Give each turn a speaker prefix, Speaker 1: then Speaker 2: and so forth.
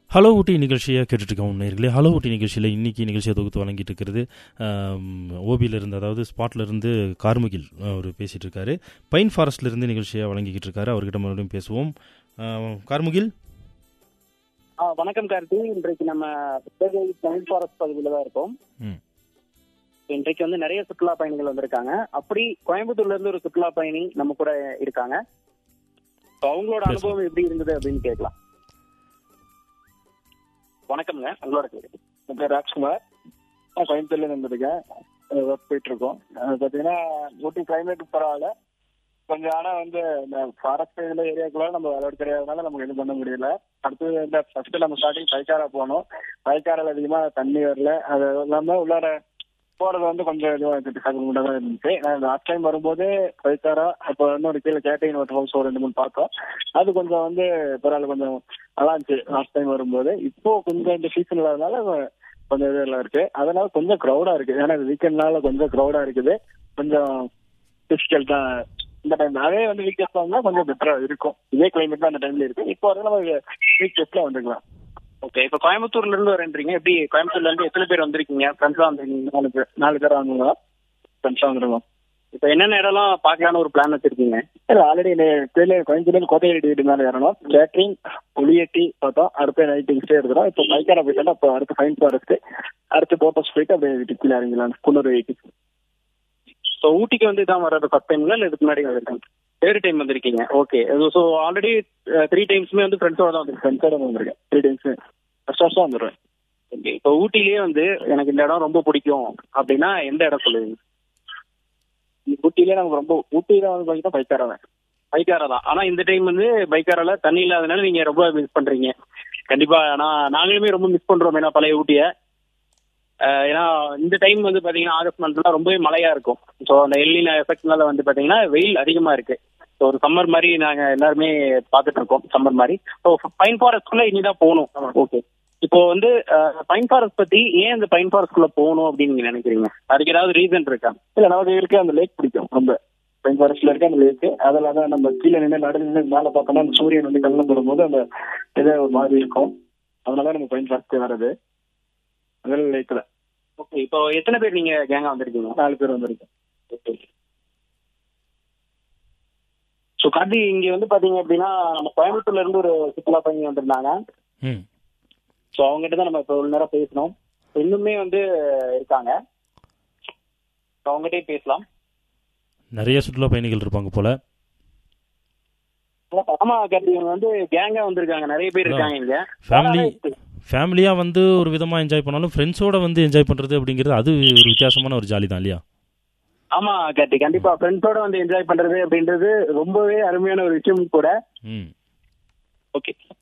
Speaker 1: Hello ஊட்டி நிகழ்ச்சியை கேட்டுட்ருக்கோம் நேர்களே hello ஊட்டி நிகழ்ச்சியில் இன்றைக்கி நிகழ்ச்சியை தொகுத்து வழங்கிட்டு இருக்கிறது ஓபியில் இருந்து அதாவது ஸ்பாட்ல இருந்து கார்முகில் அவர் பேசிகிட்டு இருக்காரு பைன் ஃபாரஸ்ட்ல இருந்து நிகழ்ச்சியை வழங்கிக்கிட்டு இருக்காரு அவர்கிட்ட மறுபடியும் பேசுவோம் அஹ், கார்முகில்
Speaker 2: ஆ, வணக்கம் கார்த்தி இன்றைக்கு நம்ம சிவகங்கை பைன் ஃபாரஸ்ட் பகுதியில் தான் இருக்கோம்
Speaker 1: ம்.
Speaker 2: இன்றைக்கு வந்து நிறைய சுற்றுலா பயணிகள் வந்திருக்காங்க அப்படி கோயம்புத்தூர்ல இருந்து ஒரு சுற்றுலா பயணி நம்ம கூட இருக்காங்க So, அவங்களோட
Speaker 1: பேசலாம்.
Speaker 2: அனுபவம் எப்படி இருந்தது அப்படின்னு கேட்கலாம் வணக்கம்ங்க உங்களோட கேள்வி
Speaker 3: என் பேர் ராஜ்குமார் நான் கோயம்புத்தூர்ல இருந்து வந்திருக்கேன் ஒர்க் போயிட்டு இருக்கோம் அது பார்த்தீங்கன்னா ஊட்டி கிளைமேட் பரவாயில்ல கொஞ்சம் ஆனால் வந்து இந்த ஃபாரஸ்ட் இதில் ஏரியாக்குள்ள நம்ம விளையாட கிடையாதுனால நமக்கு எதுவும் பண்ண முடியல அடுத்தது இந்த ஃபர்ஸ்ட் நம்ம ஸ்டார்டிங் பைக்காரா போனோம் பைக்காரில் அதிகமாக தண்ணி வரல அது இல்லாமல் உள்ளார போறது வந்து கொஞ்சம் இதுவாக இருந்துச்சு கஷ்டமாக தான் இருந்துச்சு நான் லாஸ்ட் டைம் வரும்போது பைக்காரா அப்போ இன்னொரு கீழே கேட்டரிங் வாட்டர் ஹவுஸ் ஒரு ரெண்டு மூணு பார்த்தோம் அது கொஞ்சம் வந்து பரவாயில்ல கொஞ்சம் நல்லா இருந்துச்சு லாஸ்ட் டைம் வரும்போது இப்போ கொஞ்சம் இந்த சீசன் இல்லாதனால கொஞ்சம் இதெல்லாம் இருக்கு அதனால கொஞ்சம் க்ரௌடா இருக்கு ஏன்னா வீக்கெண்ட்னால கொஞ்சம் க்ரௌடா இருக்குது கொஞ்சம் டிஃபிகல்ட் தான் இந்த டைம் அதே வந்து வீக் டெஸ்ட்ல கொஞ்சம் பெட்டரா இருக்கும் இதே கிளைமேட் தான் அந்த டைம்ல இருக்கு இப்போ வரைக்கும் நம்ம வீக் டெஸ்ட்ல வந்துக்கலாம்
Speaker 2: ஓகே இப்போ கோயம்புத்தூர்ல இருந்து வரேன்றீங்க எப்படி கோயம்புத்தூர்ல இருந்து எத்தனை பேர் வந்திருக்கீங்க ஃப்ரெண்ட்ஸா வந்திருக்கீங்க
Speaker 3: நாலு பேர் நாலு பேர் வாங்குவோம் ஃப்ரெண்ட்ஸா வந்துருவோம்
Speaker 2: இப்போ என்னென்ன இடம்லாம் பார்க்கலான்னு ஒரு பிளான் வச்சிருக்கீங்க
Speaker 3: இல்ல ஆல்ரெடி கோயம்புத்தூர்ல கோட்டையடி வீடு மேலே ஏறணும் கேட்டரிங் புளியட்டி பார்த்தோம் அடுத்து நைட்டு ஸ்டே எடுக்கிறோம் இப்போ பைக்காரா போயிட்டோம் இப்போ அடுத்து ஃபைன் ஃபாரஸ்ட் அடுத்து போட்டோஸ் போயிட்டு அப்படியே வீட்டுக்கு கீழே இறங்கிடலாம் குன்னூர் வீட்டுக்கு
Speaker 2: ஸோ ஊட்டிக்கு வந்து இதான் வர்றது ஃபர்ஸ்ட் டைம்ல இல்லை இதுக்கு முன்னாடி வந்திருக்கீங்க தேர்ட் டைம் வந்திருக்கீங்க ஓகே ஸோ ஆல்ரெடி த்ரீ டைம்ஸுமே வந்து ஃப்ரெண்ட்ஸோட தான் வந்திருக்கேன்
Speaker 3: ஃப்ரெண்ட்ஸோட வந்திருக்கேன் த்ரீ டைம்ஸ் ஃபர்ஸ்ட் வருஷம் வந்துடுவேன்
Speaker 2: ஓகே இப்போ ஊட்டிலேயே வந்து எனக்கு இந்த இடம் ரொம்ப பிடிக்கும் அப்படின்னா எந்த இடம் சொல்லுவீங்க
Speaker 3: ஊட்டியிலே நமக்கு ரொம்ப ஊட்டியில வந்து பார்த்தீங்கன்னா பைக்காரா
Speaker 2: பைக்காரா தான் ஆனா இந்த டைம் வந்து பைக்காரால தண்ணி இல்லாதனால நீங்க ரொம்ப மிஸ் பண்றீங்க கண்டிப்பா நான் நாங்களுமே ரொம்ப மிஸ் பண்றோம் ஏன்னா பழைய ஊட்டிய அஹ் ஏன்னா இந்த டைம் வந்து பாத்தீங்கன்னா ஆகஸ்ட் மந்த்லாம் ரொம்பவே மழையா இருக்கும் ஸோ அந்த எல்லின எஃபெக்ட்னால வந்து பாத்தீங்கன்னா வெயில் அதிகமா இருக்கு ஸோ ஒரு சம்மர் மாதிரி நாங்க எல்லாருமே பார்த்துட்டு இருக்கோம் சம்மர் மாதிரி ஸோ பைன் ஃபாரஸ்ட்குள்ள இனிதான் போகணும் ஓகே இப்போ வந்து பைன் ஃபாரஸ்ட் பத்தி ஏன் இந்த பைன் ஃபாரஸ்ட்குள்ள போகணும் அப்படின்னு நீங்க நினைக்கிறீங்க அதுக்கு ஏதாவது ரீசன் இருக்கா
Speaker 3: இல்ல நமக்கு இருக்க அந்த லேக் பிடிக்கும் ரொம்ப பைன் ஃபாரஸ்ட்ல இருக்க அந்த லேக் அதில் தான் நம்ம கீழே நின்று நடு நின்று மேலே பார்த்தோம்னா அந்த சூரியன் வந்து கண்ணில் போடும்போது அந்த இதே ஒரு மாதிரி இருக்கும் அதனால நம்ம பைன் ஃபாரஸ்ட் வர்றது அதில் லேக்கில்
Speaker 2: ஓகே இப்போ எத்தனை பேர் நீங்க கேங்கா வந்திருக்கீங்க
Speaker 3: நாலு பேர் வந்திருக்கோம்
Speaker 2: ஸோ கார்த்தி இங்க வந்து பாத்தீங்க அப்படின்னா நம்ம கோயம்புத்தூர்ல இருந்து ஒரு சுற்றுலா பயணி வந்திருந்தாங்க
Speaker 1: ம்
Speaker 2: ஸோ அவங்ககிட்ட தான் நம்ம இப்போ ஒரு நேரம் பேசணும் இன்னுமே வந்து இருக்காங்க ஸோ அவங்ககிட்டயே பேசலாம்
Speaker 1: நிறைய சுற்றுலா பயணிகள் இருப்பாங்க போல
Speaker 2: ஆமா கார்த்தி இவங்க வந்து கேங்கா வந்திருக்காங்க நிறைய பேர் இருக்காங்க இங்க
Speaker 1: ஃபேமிலி ஃபேமிலியாக வந்து ஒரு விதமாக என்ஜாய் பண்ணாலும் ஃப்ரெண்ட்ஸோட வந்து என்ஜாய் பண்ணுறது அப்படிங்கிறது அது ஒரு வித்தியாசமான ஒரு ஜாலி தான் இல்லையா
Speaker 2: ஆமா கார்த்தி கண்டிப்பா ஃப்ரெண்ட்ஸோட வந்து என்ஜாய் பண்றது அப்படின்றது ரொம்பவே அருமையான ஒரு விஷயம் கூட
Speaker 1: ம்
Speaker 2: ஓகே